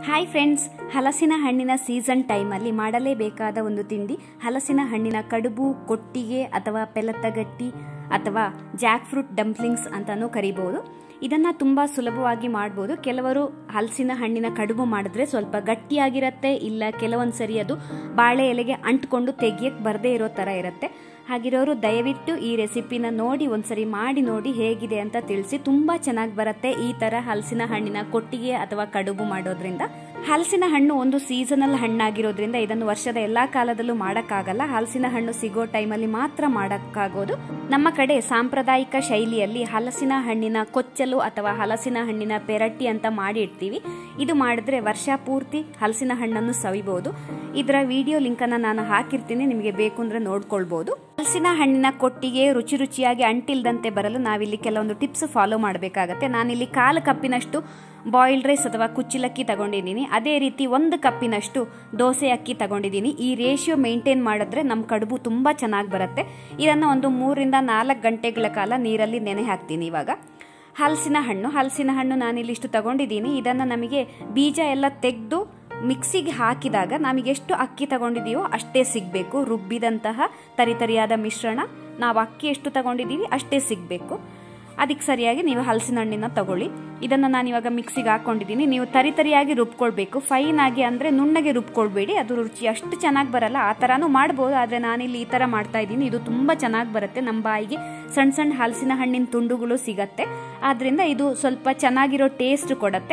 hi friends ಹಲಸಿನ ಹಣ್ಣಿನ season ಟೈಮಲ್ಲಿ ಮಾಡಲೇಬೇಕಾದ ಒಂದು ತಿಂಡಿ ಹಲಸಿನ ಹಣ್ಣಿನ ಕಡುಬು ಕೊಟ್ಟಿಗೆ ಅಥವಾ ಪೆಲತ್ತಗಟ್ಟಿ ಅಥವಾ ಜಾಕ್ ಫ್ರೂಟ್ ಡಂಪ್ಲಿಂಗ್ಸ್ ಅಂತಾನೂ ಕರಿಬಹುದು ಇದನ್ನ ತುಂಬಾ ಸುಲಭವಾಗಿ ಮಾಡ್ಬೋದು ಕೆಲವರು ಹಲಸಿನ ಹಣ್ಣಿನ ಕಡುಬು ಮಾಡಿದ್ರೆ ಸ್ವಲ್ಪ ಗಟ್ಟಿಯಾಗಿರತ್ತೆ ಇಲ್ಲ ಕೆಲವೊಂದು ಸರಿ ಅದು ಬಾಳೆ ಎಲೆಗೆ ಅಂಟ್ಕೊಂಡು ತೆಗಿಯಕ್ಕೆ ಬರದೇ ಇರೋ ತರ ಇರುತ್ತೆ ಹಾಗಿರೋರು ದಯವಿಟ್ಟು ಈ ರೆಸಿಪಿನ ನೋಡಿ ಒಂದ್ಸರಿ ಮಾಡಿ ನೋಡಿ ಹೇಗಿದೆ ಅಂತ ತಿಳಿಸಿ ತುಂಬಾ ಚೆನ್ನಾಗಿ ಬರುತ್ತೆ ಈ ತರ ಹಲಸಿನ ಹಣ್ಣಿನ ಕೊಟ್ಟಿಗೆ ಅಥವಾ ಕಡುಬು ಮಾಡೋದ್ರಿಂದ ಹಲಸಿನ ಹಣ್ಣು ಒಂದು ಸೀಸನಲ್ ಹಣ್ಣಾಗಿರೋದ್ರಿಂದ ಇದನ್ನು ವರ್ಷದ ಎಲ್ಲಾ ಕಾಲದಲ್ಲೂ ಮಾಡಕ್ಕಾಗಲ್ಲ ಹಲಸಿನ ಹಣ್ಣು ಸಿಗೋ ಟೈಮಲ್ಲಿ ಮಾತ್ರ ಮಾಡಕ್ಕಾಗೋದು ನಮ್ಮ ಕಡೆ ಸಾಂಪ್ರದಾಯಿಕ ಶೈಲಿಯಲ್ಲಿ ಹಲಸಿನ ಹಣ್ಣಿನ ಕೊಚ್ಚಲು ಅಥವಾ ಹಲಸಿನ ಹಣ್ಣಿನ ಪೆರಟಿ ಅಂತ ಮಾಡಿ ಇಡ್ತೀವಿ ಇದು ಮಾಡಿದ್ರೆ ವರ್ಷ ಪೂರ್ತಿ ಹಲಸಿನ ಹಣ್ಣನ್ನು ಸವಿಬಹುದು ಇದರ ವಿಡಿಯೋ ಲಿಂಕ್ ಅನ್ನ ನಾನು ಹಾಕಿರ್ತೀನಿ ನಿಮಗೆ ಬೇಕು ಅಂದ್ರೆ ನೋಡ್ಕೊಳ್ಬಹುದು ಹಲಸಿನ ಹಣ್ಣಿನ ಕೊಟ್ಟಿಗೆ ರುಚಿ ರುಚಿಯಾಗಿ ಅಂಟಿಲ್ದಂತೆ ಬರಲು ನಾವಿಲ್ಲಿ ಕೆಲವೊಂದು ಟಿಪ್ಸ್ ಫಾಲೋ ಮಾಡಬೇಕಾಗತ್ತೆ ನಾನಿಲ್ಲಿ ಕಾಲು ಕಪ್ಪಿನಷ್ಟು ಬಾಯ್ಲ್ಡ್ ರೈಸ್ ಅಥವಾ ಕುಚ್ಚಿಲಕ್ಕಿ ತಗೊಂಡಿದ್ದೀನಿ ಅದೇ ರೀತಿ ಒಂದು ಕಪ್ಪಿನಷ್ಟು ದೋಸೆ ಅಕ್ಕಿ ತಗೊಂಡಿದ್ದೀನಿ ಈ ರೇಷಿಯೋ ಮೇಂಟೈನ್ ಮಾಡಿದ್ರೆ ನಮ್ಮ ಕಡುಬು ತುಂಬಾ ಚೆನ್ನಾಗಿ ಬರುತ್ತೆ ಇದನ್ನು ಒಂದು ಮೂರಿಂದ ನಾಲ್ಕು ಗಂಟೆಗಳ ಕಾಲ ನೀರಲ್ಲಿ ನೆನೆ ಹಾಕ್ತೀನಿ ಇವಾಗ ಹಲಸಿನ ಹಣ್ಣು ಹಲಸಿನ ಹಣ್ಣು ನಾನಿಲ್ಲಿ ಇಷ್ಟು ತಗೊಂಡಿದ್ದೀನಿ ಇದನ್ನು ನಮಗೆ ಬೀಜ ಎಲ್ಲ ತೆಗೆದು ಮಿಕ್ಸಿಗೆ ಹಾಕಿದಾಗ ನಮಗೆ ಎಷ್ಟು ಅಕ್ಕಿ ತಗೊಂಡಿದೀವೋ ಅಷ್ಟೇ ಸಿಗಬೇಕು ರುಬ್ಬಿದಂತಹ ತರಿತರಿಯಾದ ಮಿಶ್ರಣ ನಾವು ಅಕ್ಕಿ ಎಷ್ಟು ತಗೊಂಡಿದ್ದೀವಿ ಅಷ್ಟೇ ಸಿಗಬೇಕು ಅದಕ್ಕೆ ಸರಿಯಾಗಿ ನೀವು ಹಲಸಿನ ಹಣ್ಣಿನ ತಗೊಳ್ಳಿ ಇದನ್ನು ನಾನು ಇವಾಗ ಮಿಕ್ಸಿಗೆ ಹಾಕೊಂಡಿದ್ದೀನಿ ನೀವು ತರಿತರಿಯಾಗಿ ರುಬ್ಕೊಳ್ಬೇಕು ಫೈನ್ ಆಗಿ ಅಂದರೆ ನುಣ್ಣಗೆ ರುಬ್ಕೊಳ್ಬೇಡಿ ಅದು ರುಚಿ ಅಷ್ಟು ಚೆನ್ನಾಗಿ ಬರಲ್ಲ ಆ ಥರನೂ ಮಾಡ್ಬೋದು ಆದರೆ ನಾನಿಲ್ಲಿ ಈ ಥರ ಮಾಡ್ತಾ ಇದ್ದೀನಿ ಇದು ತುಂಬ ಚೆನ್ನಾಗಿ ಬರುತ್ತೆ ನಮ್ಮ ಬಾಯಿಗೆ ಸಣ್ಣ ಸಣ್ಣ ಹಲಸಿನ ಹಣ್ಣಿನ ತುಂಡುಗಳು ಸಿಗತ್ತೆ ಆದ್ದರಿಂದ ಇದು ಸ್ವಲ್ಪ ಚೆನ್ನಾಗಿರೋ ಟೇಸ್ಟ್ ಕೊಡತ್ತೆ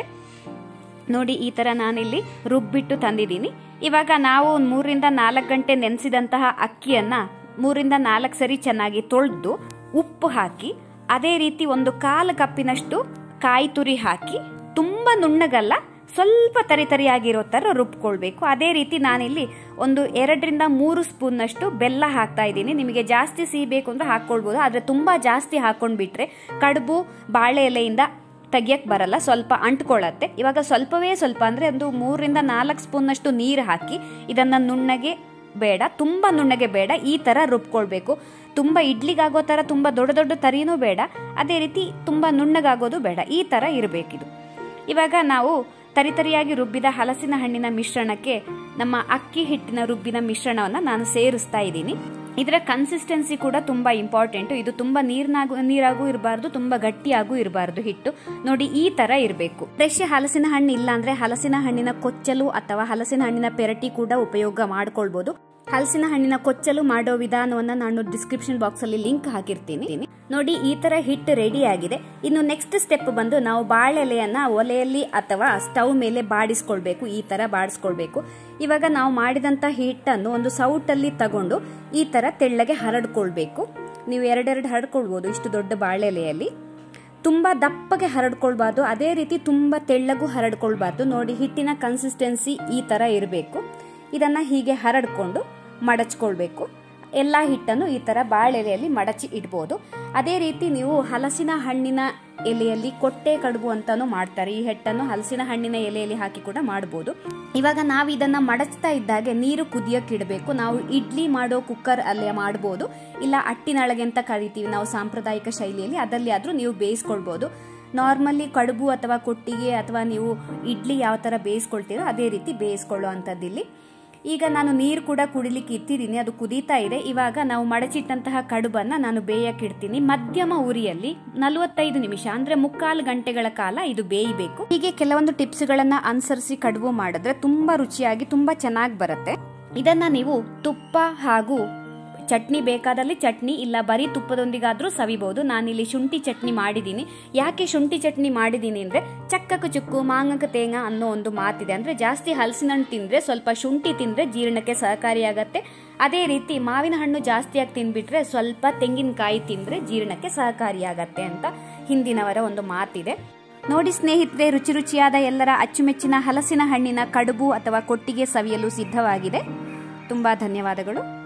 ನೋಡಿ ಈ ಥರ ನಾನಿಲ್ಲಿ ರುಬ್ಬಿಟ್ಟು ತಂದಿದ್ದೀನಿ ಇವಾಗ ನಾವು ಮೂರಿಂದ ನಾಲ್ಕು ಗಂಟೆ ನೆನೆಸಿದಂತಹ ಅಕ್ಕಿಯನ್ನು ಮೂರಿಂದ ನಾಲ್ಕು ಸರಿ ಚೆನ್ನಾಗಿ ತೊಳೆದು ಉಪ್ಪು ಹಾಕಿ ಅದೇ ರೀತಿ ಒಂದು ಕಾಲು ಕಪ್ಪಿನಷ್ಟು ಕಾಯಿ ತುರಿ ಹಾಕಿ ತುಂಬ ನುಣ್ಣಗಲ್ಲ ಸ್ವಲ್ಪ ತರಿತರಿಯಾಗಿರೋ ಥರ ರುಬ್ಕೊಳ್ಬೇಕು ಅದೇ ರೀತಿ ನಾನಿಲ್ಲಿ ಒಂದು ಎರಡರಿಂದ ಮೂರು ಸ್ಪೂನ್ನಷ್ಟು ಬೆಲ್ಲ ಹಾಕ್ತಾ ಇದ್ದೀನಿ ನಿಮಗೆ ಜಾಸ್ತಿ ಸಿಹಿ ಬೇಕು ಅಂದರೆ ಹಾಕ್ಕೊಳ್ಬೋದು ಆದರೆ ತುಂಬ ಜಾಸ್ತಿ ಹಾಕ್ಕೊಂಡ್ಬಿಟ್ರೆ ಕಡುಬು ಬಾಳೆ ಎಲೆಯಿಂದ ತೆಗಿಯಕ್ಕೆ ಬರಲ್ಲ ಸ್ವಲ್ಪ ಅಂಟ್ಕೊಳ್ಳತ್ತೆ ಇವಾಗ ಸ್ವಲ್ಪವೇ ಸ್ವಲ್ಪ ಅಂದರೆ ಒಂದು ಮೂರರಿಂದ ನಾಲ್ಕು ಸ್ಪೂನ್ನಷ್ಟು ನೀರು ಹಾಕಿ ಇದನ್ನು ನುಣ್ಣಗೆ ಬೇಡ ತುಂಬ ನುಣ್ಣಗೆ ಬೇಡ ಈ ಥರ ರುಬ್ಕೊಳ್ಬೇಕು ತುಂಬ ಇಡ್ಲಿಗಾಗೋ ಥರ ತುಂಬ ದೊಡ್ಡ ದೊಡ್ಡ ತರಿನೂ ಬೇಡ ಅದೇ ರೀತಿ ತುಂಬ ನುಣ್ಣಗಾಗೋದು ಬೇಡ ಈ ಥರ ಇರಬೇಕಿದು ಇವಾಗ ನಾವು ತರಿತರಿಯಾಗಿ ರುಬ್ಬಿದ ಹಲಸಿನ ಹಣ್ಣಿನ ಮಿಶ್ರಣಕ್ಕೆ ನಮ್ಮ ಅಕ್ಕಿ ಹಿಟ್ಟಿನ ರುಬ್ಬಿನ ಮಿಶ್ರಣವನ್ನು ನಾನು ಸೇರಿಸ್ತಾ ಇದ್ದೀನಿ ಇದರ ಕನ್ಸಿಸ್ಟೆನ್ಸಿ ಕೂಡ ತುಂಬ ಇಂಪಾರ್ಟೆಂಟು ಇದು ತುಂಬ ನೀರ್ನಾಗೂ ನೀರಾಗೂ ಇರಬಾರ್ದು ತುಂಬ ಗಟ್ಟಿಯಾಗೂ ಇರಬಾರ್ದು ಹಿಟ್ಟು ನೋಡಿ ಈ ತರ ಇರಬೇಕು ಫ್ರೆಶ್ ಹಲಸಿನ ಹಣ್ಣು ಇಲ್ಲ ಅಂದ್ರೆ ಹಲಸಿನ ಹಣ್ಣಿನ ಕೊಚ್ಚಲು ಅಥವಾ ಹಲಸಿನ ಹಣ್ಣಿನ ಪೆರಟಿ ಕೂಡ ಉಪಯೋಗ ಮಾಡ್ಕೊಳ್ಬಹುದು ಹಲಸಿನ ಹಣ್ಣಿನ ಕೊಚ್ಚಲು ಮಾಡೋ ವಿಧಾನವನ್ನ ನಾನು ಡಿಸ್ಕ್ರಿಪ್ಷನ್ ಬಾಕ್ಸ್ ಅಲ್ಲಿ ಲಿಂಕ್ ಹಾಕಿರ್ತೀನಿ ನೋಡಿ ಈ ತರ ಹಿಟ್ಟು ರೆಡಿ ಆಗಿದೆ ಇನ್ನು ನೆಕ್ಸ್ಟ್ ಸ್ಟೆಪ್ ಬಂದು ನಾವು ಬಾಳೆಲೆಯನ್ನ ಒಲೆಯಲ್ಲಿ ಅಥವಾ ಸ್ಟವ್ ಮೇಲೆ ಬಾಡಿಸ್ಕೊಳ್ಬೇಕು ಈ ತರ ಬಾಡಿಸ್ಕೊಳ್ಬೇಕು ಇವಾಗ ನಾವು ಮಾಡಿದಂತ ಹಿಟ್ಟನ್ನು ಒಂದು ಸೌಟಲ್ಲಿ ತಗೊಂಡು ಈ ತರ ತೆಳ್ಳಗೆ ಹರಡ್ಕೊಳ್ಬೇಕು ನೀವು ಎರಡೆರಡು ಹರಡ್ಕೊಳ್ಬಹುದು ಇಷ್ಟು ದೊಡ್ಡ ಬಾಳೆಲೆಯಲ್ಲಿ ತುಂಬ ದಪ್ಪಗೆ ಹರಡ್ಕೊಳ್ಬಾರ್ದು ಅದೇ ರೀತಿ ತುಂಬ ತೆಳ್ಳಗೂ ಹರಡ್ಕೊಳ್ಬಾರ್ದು ನೋಡಿ ಹಿಟ್ಟಿನ ಕನ್ಸಿಸ್ಟೆನ್ಸಿ ಈ ಥರ ಇರಬೇಕು ಇದನ್ನು ಹೀಗೆ ಹರಡ್ಕೊಂಡು ಮಡಚ್ಕೊಳ್ಬೇಕು ಎಲ್ಲ ಹಿಟ್ಟನ್ನು ಈ ಥರ ಬಾಳೆಲೆಯಲ್ಲಿ ಮಡಚಿ ಇಡ್ಬೋದು ಅದೇ ರೀತಿ ನೀವು ಹಲಸಿನ ಹಣ್ಣಿನ ಎಲೆಯಲ್ಲಿ ಕೊಟ್ಟೆ ಕಡುಬು ಅಂತಾನು ಮಾಡ್ತಾರೆ ಈ ಹಿಟ್ಟನ್ನು ಹಲಸಿನ ಹಣ್ಣಿನ ಎಲೆಯಲ್ಲಿ ಹಾಕಿ ಕೂಡ ಮಾಡ್ಬೋದು ಇವಾಗ ನಾವು ಇದನ್ನ ಮಡಚ್ತಾ ಇದ್ದಾಗೆ ನೀರು ಕುದಿಯಕ್ಕೆ ಇಡಬೇಕು ನಾವು ಇಡ್ಲಿ ಮಾಡೋ ಕುಕ್ಕರ್ ಅಲ್ಲೇ ಮಾಡ್ಬೋದು ಇಲ್ಲ ಅಟ್ಟಿನಳಗೆ ಅಂತ ಕರಿತೀವಿ ನಾವು ಸಾಂಪ್ರದಾಯಿಕ ಶೈಲಿಯಲ್ಲಿ ಅದರಲ್ಲಿ ಆದ್ರೂ ನೀವು ಬೇಯಿಸ್ಕೊಳ್ಬೋದು ನಾರ್ಮಲಿ ಕಡುಬು ಅಥವಾ ಕೊಟ್ಟಿಗೆ ಅಥವಾ ನೀವು ಇಡ್ಲಿ ಯಾವ ಥರ ಬೇಯಿಸ್ಕೊಳ್ತೀರೋ ಅದೇ ರೀತಿ ಬೇಯಿಸ್ಕೊಳ್ಳೋ ಅಂಥದ್ದಿಲ್ಲಿ ಈಗ ನಾನು ನೀರು ಕೂಡ ಕುಡಿಲಿಕ್ಕೆ ಇಟ್ಟಿದ್ದೀನಿ ಅದು ಕುದೀತಾ ಇದೆ ಇವಾಗ ನಾವು ಮಡಚಿಟ್ಟಂತಹ ಕಡುಬನ್ನ ನಾನು ಬೇಯಕ್ಕೆ ಇಡ್ತೀನಿ ಮಧ್ಯಮ ಉರಿಯಲ್ಲಿ ನಲವತ್ತೈದು ನಿಮಿಷ ಅಂದ್ರೆ ಮುಕ್ಕಾಲು ಗಂಟೆಗಳ ಕಾಲ ಇದು ಬೇಯಬೇಕು ಹೀಗೆ ಕೆಲವೊಂದು ಟಿಪ್ಸ್ಗಳನ್ನ ಅನುಸರಿಸಿ ಕಡುಬು ಮಾಡಿದ್ರೆ ತುಂಬಾ ರುಚಿಯಾಗಿ ತುಂಬಾ ಚೆನ್ನಾಗಿ ಬರುತ್ತೆ ಇದನ್ನ ನೀವು ತುಪ್ಪ ಹಾಗೂ ಚಟ್ನಿ ಬೇಕಾದಲ್ಲಿ ಚಟ್ನಿ ಇಲ್ಲ ಬರೀ ತುಪ್ಪದೊಂದಿಗಾದ್ರೂ ಸವಿಬಹುದು ನಾನಿಲ್ಲಿ ಶುಂಠಿ ಚಟ್ನಿ ಮಾಡಿದ್ದೀನಿ ಯಾಕೆ ಶುಂಠಿ ಚಟ್ನಿ ಮಾಡಿದ್ದೀನಿ ಅಂದ್ರೆ ಚಕ್ಕಕ ಚುಕ್ಕು ಮಾಂಗಕ ತೇಂಗ ಅನ್ನೋ ಒಂದು ಮಾತಿದೆ ಅಂದ್ರೆ ಜಾಸ್ತಿ ಹಲಸಿನ ಹಣ್ಣು ತಿಂದ್ರೆ ಸ್ವಲ್ಪ ಶುಂಠಿ ತಿಂದ್ರೆ ಜೀರ್ಣಕ್ಕೆ ಸಹಕಾರಿಯಾಗತ್ತೆ ಅದೇ ರೀತಿ ಮಾವಿನ ಹಣ್ಣು ಜಾಸ್ತಿಯಾಗಿ ತಿನ್ಬಿಟ್ರೆ ಸ್ವಲ್ಪ ತೆಂಗಿನಕಾಯಿ ತಿಂದ್ರೆ ಜೀರ್ಣಕ್ಕೆ ಸಹಕಾರಿಯಾಗತ್ತೆ ಅಂತ ಹಿಂದಿನವರ ಒಂದು ಮಾತಿದೆ ನೋಡಿ ಸ್ನೇಹಿತರೆ ರುಚಿ ರುಚಿಯಾದ ಎಲ್ಲರ ಅಚ್ಚುಮೆಚ್ಚಿನ ಹಲಸಿನ ಹಣ್ಣಿನ ಕಡುಬು ಅಥವಾ ಕೊಟ್ಟಿಗೆ ಸವಿಯಲು ಸಿದ್ಧವಾಗಿದೆ ತುಂಬಾ ಧನ್ಯವಾದಗಳು